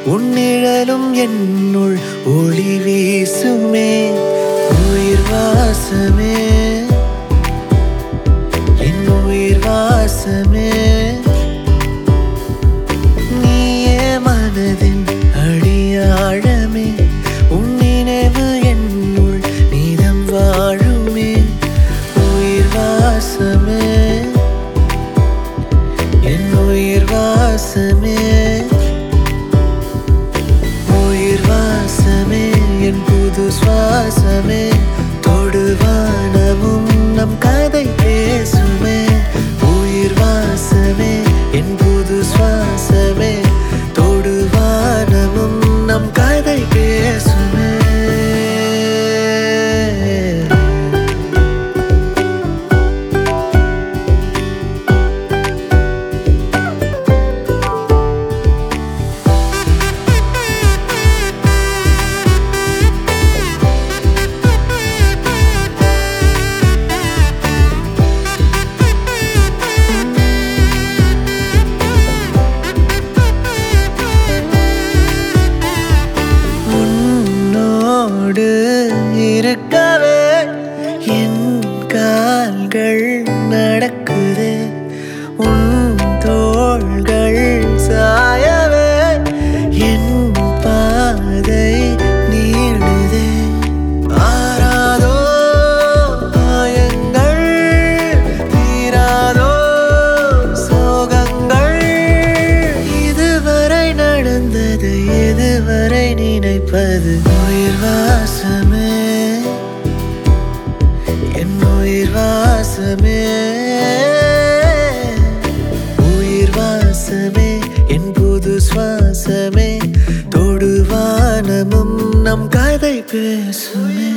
உன் நிழலும் என்னுள் ஒளி வீசுமே உயிர் வாசமே என் உயிர் வாசமே நீயே மனதின் அடியாழமே உன் நினைவு என்னுள் நீதம் வாழுமே உயிர் வாசமே என் உயிர் வாசமே உயிர் வாசமே என் புது சுவாசமே தொடுவானமும் நம் கதை பேசுமே உயிர் வாசமே என் புது சுவாசமே தொடுவானமும் நம் கதை பேசுமே உன்னோடு இருக்கவே என் கால்கள் நடக்குது உன் தோள்கள் சாயவே என் பாதை நீளுதே ஆறாதோ காயங்கள் தீராதோ சோகங்கள் இதுவரை நடந்தது எதுவரை நினைப்பது உயிர் வாசமே என் உயிர் வாசமே உயிர் வாசமே என் புது சுவாசமே தொடுவானமும் நம் கதை பேசுமே